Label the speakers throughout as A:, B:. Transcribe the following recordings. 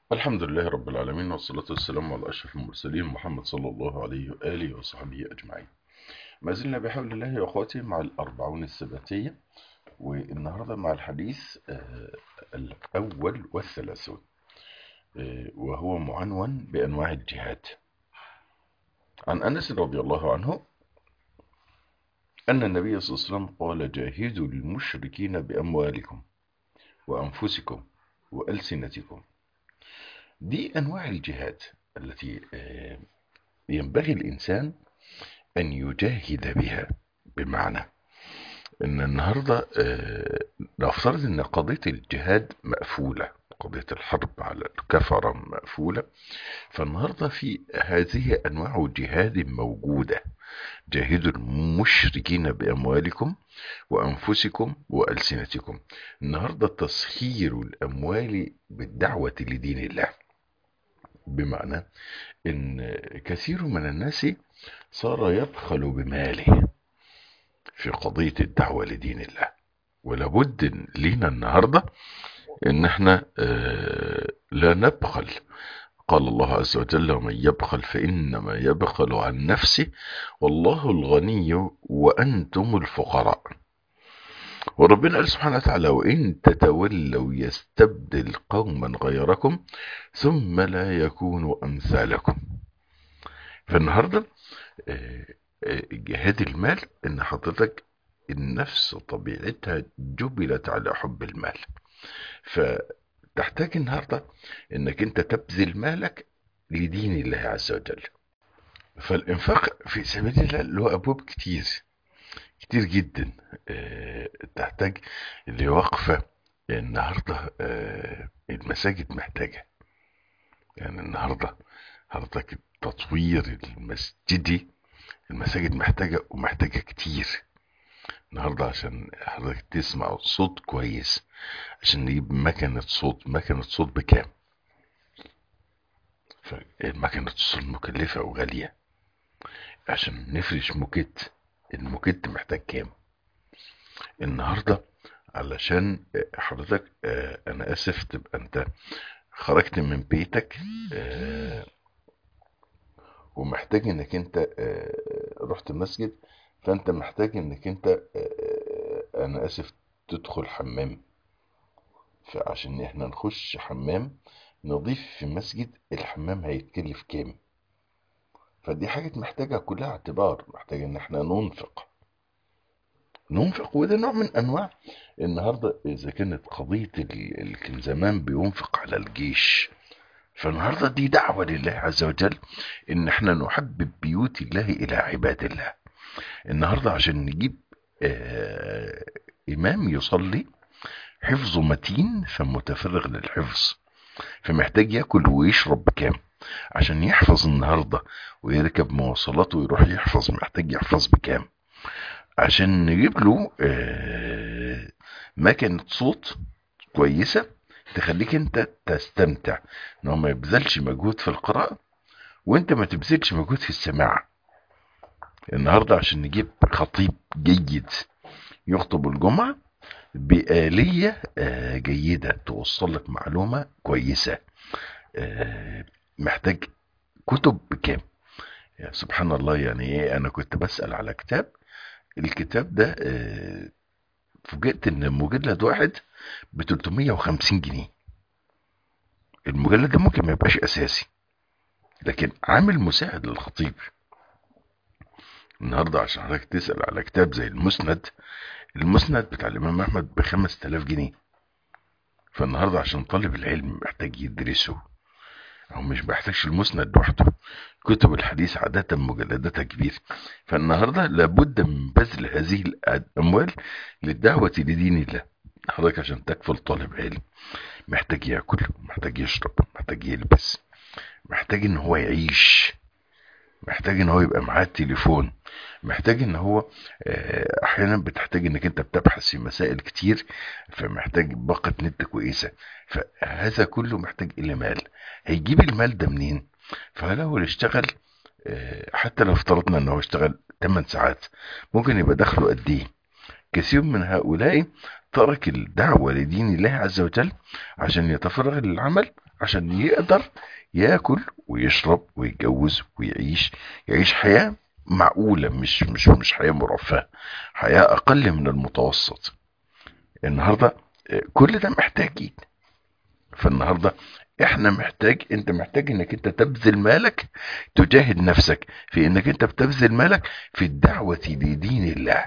A: الحمد لله رب العالمين والصلاة والسلام على أشرف المرسلين محمد صلى الله عليه وآله وصحبه أجمعين ما زلنا بحول الله يا أخواتي مع الأربعون السباتية والنهاردة مع الحديث آه، الأول والثلاثون آه، وهو معنون بأنواع الجهاد عن أنس رضي الله عنه أن النبي صلى الله عليه وسلم قال جاهدوا المشركين بأموالكم وأنفسكم وألسنتكم دي أنواع الجهاد التي آه، ينبغي الإنسان أن يجاهد بها بمعنى أن النهاردة آه، نفترض أن قضية الجهاد مقفولة قضية الحرب على الكفرة مقفولة فالنهاردة في هذه أنواع جهاد موجودة جاهدوا المشركين بأموالكم وأنفسكم وألسنتكم النهاردة تسخير الأموال بالدعوة لدين الله بمعنى ان كثير من الناس صار يبخل بماله في قضية الدعوة لدين الله ولابد لينا النهاردة ان احنا آه، لا نبخل قال الله عز وجل ومن يبخل فإنما يبخل عن نفسه والله الغني وأنتم الفقراء وربنا قال سبحانه وتعالى وإن تتولوا يستبدل قوما غيركم ثم لا يكونوا أمثالكم فالنهاردة آه، آه، جهاد المال إن حضرتك النفس طبيعتها جبلت على حب المال فتحتاج النهاردة إنك أنت تبذل مالك لدين الله عز وجل فالإنفاق في سبيل الله له أبواب كتير كتير جدا آه، تحتاج لوقفة النهاردة آه، المساجد محتاجة يعني النهاردة حضرتك التطوير المسجدي المساجد محتاجة ومحتاجة كتير النهاردة عشان حضرتك تسمع صوت كويس عشان نجيب مكنة صوت مكنة صوت بكام مكنة الصوت مكلفة وغالية عشان نفرش موكيت الموكيت محتاج كام النهاردة علشان حضرتك آه، انا اسف تبقى انت خرجت من بيتك آه، ومحتاج انك انت آه، رحت المسجد فانت محتاج انك انت آه، انا اسف تدخل حمام فعشان احنا نخش حمام نضيف في مسجد الحمام هيتكلف كام فدي حاجة محتاجة كلها اعتبار محتاجة ان احنا ننفق ننفق وده نوع من انواع النهاردة اذا كانت قضية ال- ال- كان زمان بينفق على الجيش فالنهاردة دي دعوة لله عز وجل ان احنا نحبب بيوت الله الى عباد الله النهاردة عشان نجيب آه امام يصلي حفظه متين فمتفرغ للحفظ فمحتاج ياكل ويشرب بكام عشان يحفظ النهاردة ويركب مواصلاته ويروح يحفظ محتاج يحفظ بكام عشان نجيب له آه، مكنة صوت كويسة تخليك انت تستمتع ان هو ما يبذلش مجهود في القراءة وانت ما تبذلش مجهود في السماع النهاردة عشان نجيب خطيب جيد يخطب الجمعة بآلية آه، جيدة توصل لك معلومة كويسة آه، محتاج كتب بكام يا سبحان الله يعني ايه انا كنت بسأل على كتاب الكتاب ده آه، فوجئت ان مجلد واحد ب 350 جنيه المجلد ده ممكن ما يبقاش اساسي لكن عامل مساعد للخطيب النهارده عشان حضرتك تسأل على كتاب زي المسند المسند بتاع الامام احمد ب 5000 جنيه فالنهارده عشان طالب العلم محتاج يدرسه هو مش بيحتاجش المسند لوحده كتب الحديث عادة مجلداتها كبير فالنهاردة لابد من بذل هذه الأموال للدعوة لدين الله حضرتك عشان تكفل طالب علم محتاج ياكل محتاج يشرب محتاج يلبس محتاج ان هو يعيش محتاج ان هو يبقى معاه التليفون محتاج ان هو آه، احيانا بتحتاج انك انت بتبحث في مسائل كتير فمحتاج باقة نت كويسة فهذا كله محتاج الى مال هيجيب المال ده منين فلو اللي اشتغل آه، حتى لو افترضنا ان هو اشتغل 8 ساعات ممكن يبقى دخله قد ايه كثير من هؤلاء ترك الدعوة لدين الله عز وجل عشان يتفرغ للعمل عشان يقدر ياكل ويشرب ويتجوز ويعيش يعيش حياة معقولة مش مش مش حياة مرفهة حياة أقل من المتوسط النهاردة آه، كل ده محتاجين فالنهاردة احنا محتاج انت محتاج انك انت تبذل مالك تجاهد نفسك في انك انت بتبذل مالك في الدعوة لدين الله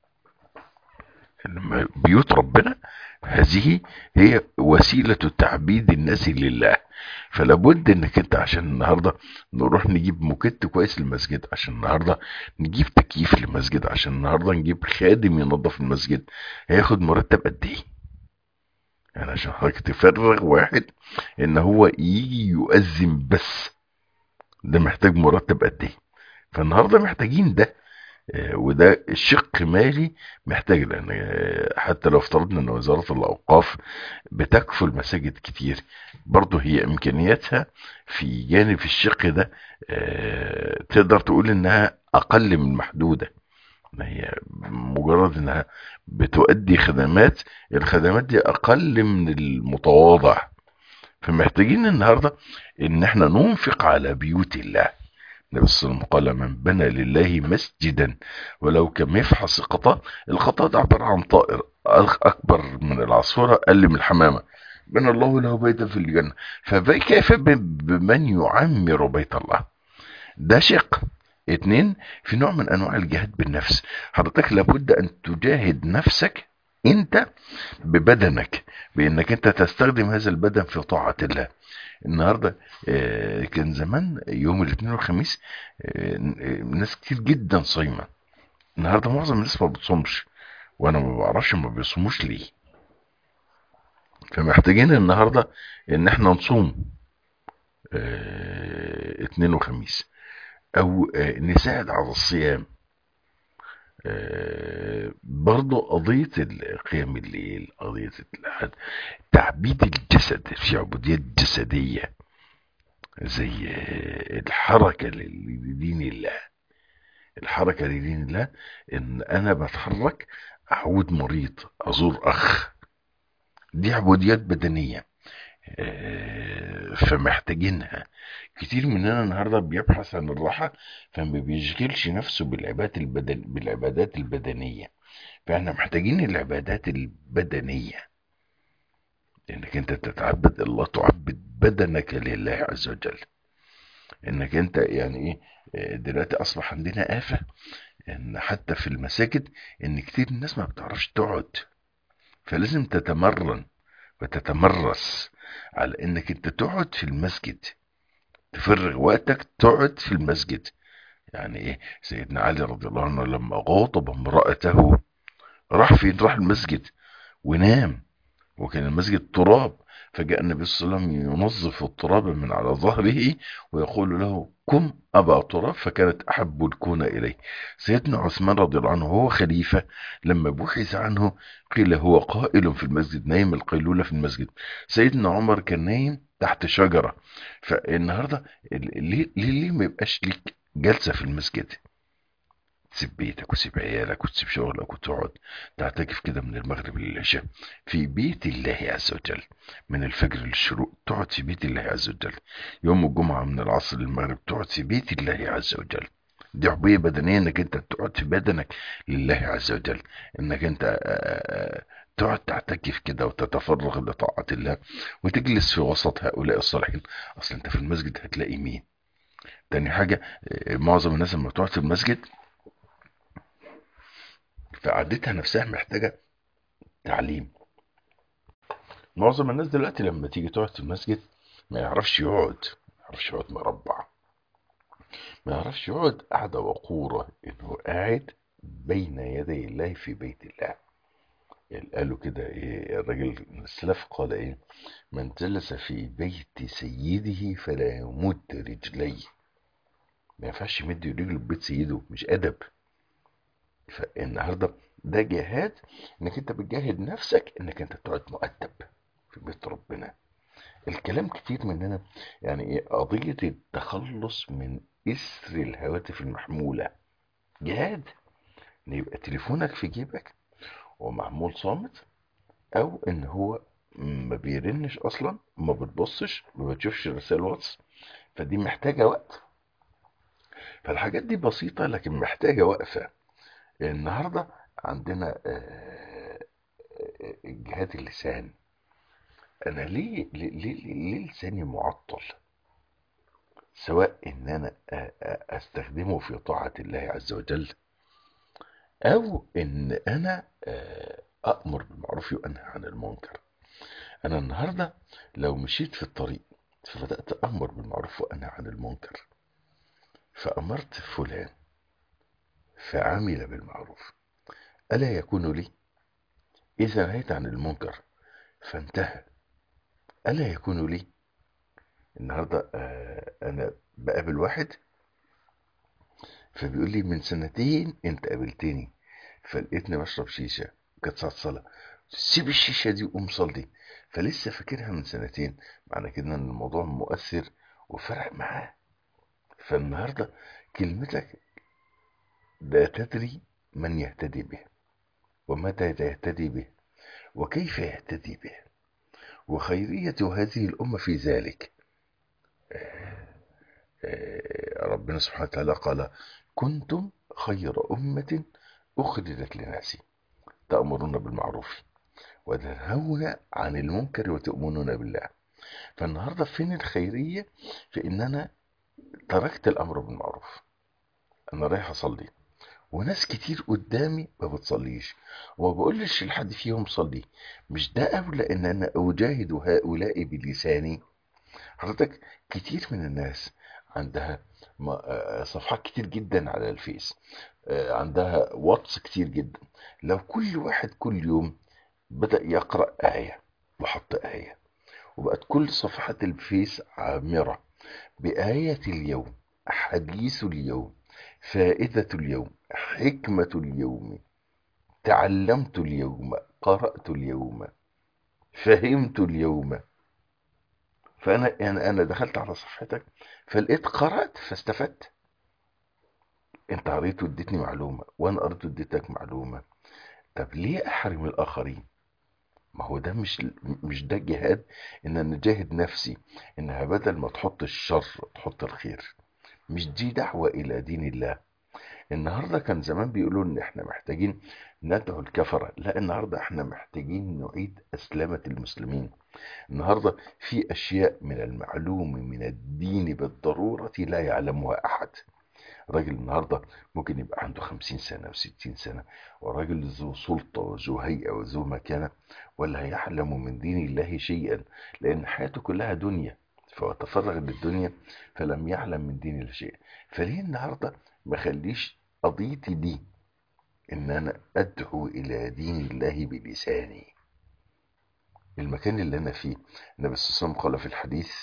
A: لما بيوت ربنا هذه هي وسيلة تعبيد الناس لله فلا بد انك انت عشان النهارده نروح نجيب موكيت كويس للمسجد عشان النهارده نجيب تكييف للمسجد عشان النهارده نجيب خادم ينظف المسجد هياخد مرتب قد ايه يعني عشان حضرتك تفرغ واحد ان هو يجي يؤذن بس ده محتاج مرتب قد ايه فالنهارده محتاجين ده آه، وده شق مالي محتاج لان آه، حتى لو افترضنا ان وزاره الاوقاف بتكفل مساجد كتير برضه هي امكانياتها في جانب الشق ده آه، تقدر تقول انها اقل من محدوده ما هي مجرد انها بتؤدي خدمات الخدمات دي اقل من المتواضع فمحتاجين النهارده ان احنا ننفق على بيوت الله النبي صلى الله عليه وسلم قال من بنى لله مسجدا ولو كمفحص القطاء القطاء ده عبارة عن طائر أكبر من العصفورة أقل من الحمامة بنى الله له بيتا في الجنة فكيف ب- بمن يعمر بيت الله ده شق اتنين في نوع من أنواع الجهاد بالنفس حضرتك لابد أن تجاهد نفسك انت ببدنك بانك انت تستخدم هذا البدن في طاعة الله النهارده آه، كان زمان يوم الاثنين والخميس آه، ناس كتير جدا صايمه النهارده معظم الناس ما بتصومش وانا ما بعرفش ما بيصوموش ليه فمحتاجين النهارده ان احنا نصوم آه، اثنين وخميس او آه، نساعد على الصيام آه، برضو قضية ال- قيام الليل قضية ال- تعبيد الجسد في عبودية جسدية زي آه، الحركة لل- لدين الله الحركة لدين الله ان انا بتحرك اعود مريض ازور اخ دي عبوديات بدنية آه، فمحتاجينها كتير مننا النهارده بيبحث عن الراحة فما بيشغلش نفسه بالعبادات البدن بالعبادات البدنية فاحنا محتاجين العبادات البدنية انك انت تتعبد الله تعبد بدنك لله عز وجل انك انت يعني ايه آه، دلوقتي اصبح عندنا آفة ان حتى في المساجد ان كتير الناس ما بتعرفش تقعد فلازم تتمرن وتتمرس على انك انت تقعد في المسجد تفرغ وقتك تقعد في المسجد يعني ايه سيدنا علي رضي الله عنه لما غاضب امرأته راح فين راح المسجد ونام وكان المسجد تراب فجاء النبي صلى الله عليه وسلم ينظف التراب من على ظهره ويقول له قم أبا تراب فكانت أحب الكون إليه سيدنا عثمان رضي الله عنه هو خليفة لما بحث عنه قيل هو قائل في المسجد نايم القيلولة في المسجد سيدنا عمر كان نايم تحت شجرة فالنهاردة ال- ليه ليه ليه ما يبقاش ليك جلسة في المسجد تسيب بيتك وتسيب عيالك وتسيب شغلك وتقعد تعتكف كده من المغرب للعشاء في بيت الله عز وجل من الفجر للشروق تقعد في بيت الله عز وجل يوم الجمعة من العصر للمغرب تقعد في بيت الله عز وجل دي عبودية بدنية انك انت تقعد في بدنك لله عز وجل انك انت آه، آه، تقعد تعتكف كده وتتفرغ لطاعة الله وتجلس في وسط هؤلاء الصالحين اصل انت في المسجد هتلاقي مين تاني حاجة آه، معظم الناس لما تقعد في المسجد فقعدتها نفسها محتاجة تعليم معظم الناس دلوقتي لما تيجي تقعد في المسجد ما يعرفش يقعد ما يعرفش يقعد مربع ما يعرفش يقعد قعدة وقورة انه قاعد بين يدي الله في بيت الله قالوا كده ايه الراجل من السلف قال ايه من جلس في بيت سيده فلا يمد رجليه ما ينفعش يمد رجله في بيت سيده مش ادب فالنهارده ده جهاد انك انت بتجاهد نفسك انك انت تقعد مؤدب في بيت ربنا الكلام كتير مننا يعني ايه قضية التخلص من اسر الهواتف المحمولة جهاد ان يبقى تليفونك في جيبك ومعمول صامت او ان هو ما بيرنش اصلا ما بتبصش ما بتشوفش رسائل واتس فدي محتاجة وقت فالحاجات دي بسيطة لكن محتاجة وقفة النهاردة عندنا آه، آه، جهاد اللسان انا ليه ليه ليه, ليه لساني معطل سواء ان انا آه، آه، استخدمه في طاعة الله عز وجل او ان انا آه، امر بالمعروف وانهى عن المنكر انا النهارده لو مشيت في الطريق فبدات امر بالمعروف وانهى عن المنكر فامرت فلان فعمل بالمعروف الا يكون لي اذا نهيت عن المنكر فانتهى الا يكون لي النهارده آه، انا بقابل واحد فبيقول لي من سنتين انت قابلتني فلقيتني بشرب شيشه كانت ساعه صلاه سيب الشيشه دي وقوم صلي فلسه فاكرها من سنتين معنى كده ان الموضوع مؤثر وفرق معاه فالنهارده كلمتك لا تدري من يهتدي به ومتى يهتدي به وكيف يهتدي به وخيرية هذه الأمة في ذلك آه، ربنا سبحانه وتعالى قال كنتم خير أمة أخرجت للناس تأمرون بالمعروف وتنهون عن المنكر وتؤمنون بالله فالنهاردة فين الخيرية في إن أنا تركت الأمر بالمعروف أنا رايح أصلي وناس كتير قدامي ما بتصليش وما بقولش لحد فيهم صلي مش ده أولى إن أنا أجاهد هؤلاء بلساني حضرتك كتير من الناس عندها ما- آه، صفحات كتير جدا على الفيس آه، عندها واتس كتير جدا لو كل واحد كل يوم بدأ يقرأ آية وحط آية وبقت كل صفحات الفيس عامرة بآية اليوم حديث اليوم فائدة اليوم حكمة اليوم تعلمت اليوم قرأت اليوم فهمت اليوم فأنا يعني أنا دخلت على صفحتك فلقيت قرأت فاستفدت أنت قريت واديتني معلومة وأنا قريت واديتك معلومة طب ليه أحرم الآخرين؟ ما هو ده مش مش ده جهاد ان انا اجاهد نفسي انها بدل ما تحط الشر تحط الخير مش دي دعوة الى دين الله النهارده كان زمان بيقولوا ان احنا محتاجين ندعو الكفرة لا النهارده احنا محتاجين نعيد اسلامة المسلمين النهارده في اشياء من المعلوم من الدين بالضرورة لا يعلمها احد راجل النهارده ممكن يبقى عنده خمسين سنة وستين سنة وراجل ذو سلطة وذو هيئة وذو مكانة ولا يعلم من دين الله شيئا لأن حياته كلها دنيا فهو تفرغ للدنيا فلم يعلم من دين الله شيئا فليه النهارده ما خليش قضيتي دي إن أنا أدعو إلى دين الله بلساني المكان اللي أنا فيه النبي صلى الله عليه وسلم قال في الحديث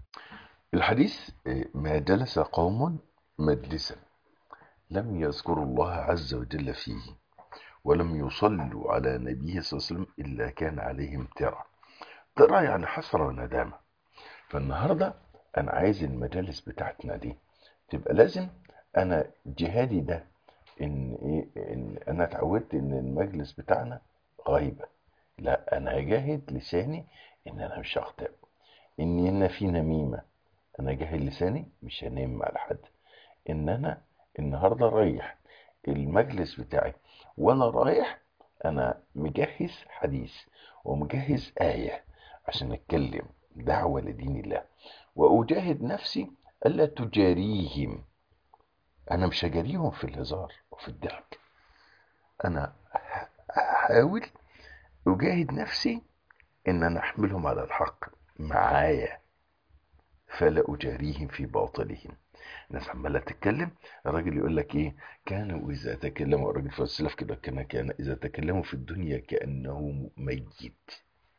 A: الحديث آه، ما جلس قوم مجلسا لم يذكروا الله عز وجل فيه ولم يصلوا على نبيه صلى الله عليه وسلم إلا كان عليهم ترى ترى يعني حسرة وندامة فالنهاردة أنا عايز المجالس بتاعتنا دي تبقى لازم أنا جهادي ده إن إيه إن أنا اتعودت إن المجلس بتاعنا غيبة لا أنا هجاهد لساني إن أنا مش هغتاب إن أنا في نميمة أنا جاهد لساني مش هنام على حد إن أنا النهاردة رايح المجلس بتاعي وأنا رايح أنا مجهز حديث ومجهز آية عشان أتكلم دعوة لدين الله وأجاهد نفسي ألا تجاريهم أنا مش هجاريهم في الهزار وفي الضحك أنا هحاول أجاهد نفسي إن أنا أحملهم على الحق معايا فلا أجاريهم في باطلهم الناس عمالة تتكلم الراجل يقول لك إيه كانوا إذا تكلموا الراجل في السلف كده كان كان إذا تكلموا في الدنيا كأنه ميت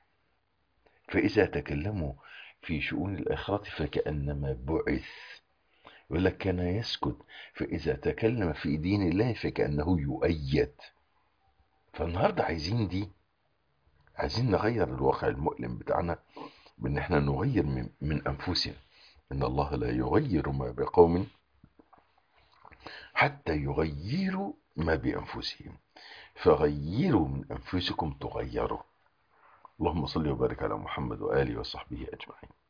A: فإذا تكلموا في شؤون الآخرة فكأنما بعث يقول لك كان يسكت فإذا تكلم في دين الله فكأنه يؤيد فالنهاردة عايزين دي عايزين نغير الواقع المؤلم بتاعنا بان احنا نغير من, من انفسنا ان الله لا يغير ما بقوم حتى يغيروا ما بانفسهم فغيروا من انفسكم تغيروا اللهم صل وبارك على محمد وآله وصحبه أجمعين